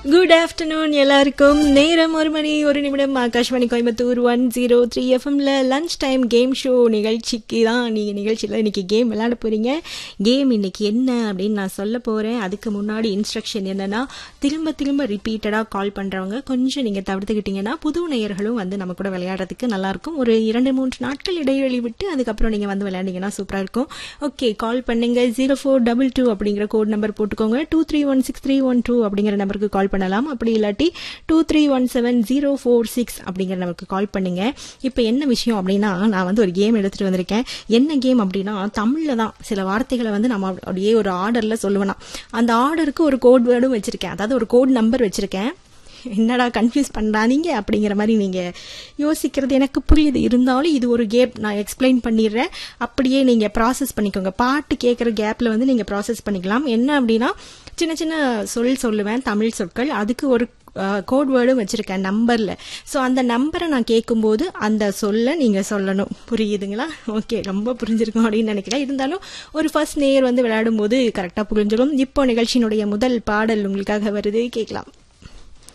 good afternoon எல்லாருக்கும் நேரம் ஒரு மணி ஒரு நிமிடம் Akashvani Coimbatore one zero three எஃப்எம்ல லஞ்ச் டைம் கேம் ஷோ நிகழ்ச்சிக்கு தான் நீங்கள் நிகழ்ச்சியில் இன்னைக்கு கேம் விளையாட போறீங்க கேம் இன்னைக்கு என்ன அப்படின்னு நான் சொல்ல போகிறேன் அதுக்கு முன்னாடி இன்ஸ்ட்ரக்ஷன் என்னன்னா திரும்ப திரும்ப ரிப்பீட்டடாக கால் பண்ணுறவங்க கொஞ்சம் நீங்கள் தவிர்த்துக்கிட்டீங்கன்னா புது நேயர்களும் வந்து நம்ம கூட விளையாடுறதுக்கு நல்லாயிருக்கும் ஒரு இரண்டு மூன்று நாட்கள் இடைவெளி விட்டு அதுக்கப்புறம் நீங்கள் வந்து விளையாண்டிங்கன்னா சூப்பராக இருக்கும் ஓகே கால் பண்ணுங்க ஜீரோ ஃபோர் டபுள் டூ அப்படிங்கிற கோட் நம்பர் போட்டுக்கோங்க two three one six three one two அப்படிங்கிற நம்பருக்கு கால் பண்ணலாம் அப்படி இல்லாட்டி two three one seven zero four six அப்படிங்கிற நம்பருக்கு கால் பண்ணுங்க இப்போ என்ன விஷயம் அப்படின்னா நான் வந்து ஒரு கேம் எடுத்துட்டு வந்திருக்கேன் என்ன கேம் அப்படின்னா தமிழ்ல தான் சில வார்த்தைகளை வந்து நம்ம அப்படியே ஒரு ஆர்டர்ல சொல்லுவேனா அந்த ஆர்டருக்கு ஒரு கோட் வேர்டும் வச்சிருக்கேன் அதாவது ஒரு கோட் நம்பர் வச்சிருக்கேன் என்னடா கன்ஃபியூஸ் பண்ணாதீங்க அப்படிங்கிற மாதிரி நீங்கள் யோசிக்கிறது எனக்கு புரியுது இருந்தாலும் இது ஒரு கேப் நான் எக்ஸ்பிளைன் பண்ணிடுறேன் அப்படியே நீங்கள் ப்ராசஸ் பண்ணிக்கோங்க பாட்டு கேட்குற கேப்பில் வந்து நீங்கள் ப்ராசஸ் பண்ணிக்கலாம் என்ன அப்படின்னா சின்ன சின்ன சொல் சொல்லுவேன் தமிழ் சொற்கள் அதுக்கு ஒரு கோட் வேர்டும் வச்சுருக்கேன் நம்பரில் ஸோ அந்த நம்பரை நான் கேட்கும்போது அந்த சொல்ல நீங்கள் சொல்லணும் புரியுதுங்களா ஓகே ரொம்ப புரிஞ்சிருக்கும் அப்படின்னு நினைக்கிறேன் இருந்தாலும் ஒரு ஃபர்ஸ்ட் நேயர் வந்து விளையாடும் போது கரெக்டாக புரிஞ்சிடும் இப்போ நிகழ்ச்சியினுடைய முதல் பாடல் உங்களுக்காக வருது கேட்கலாம்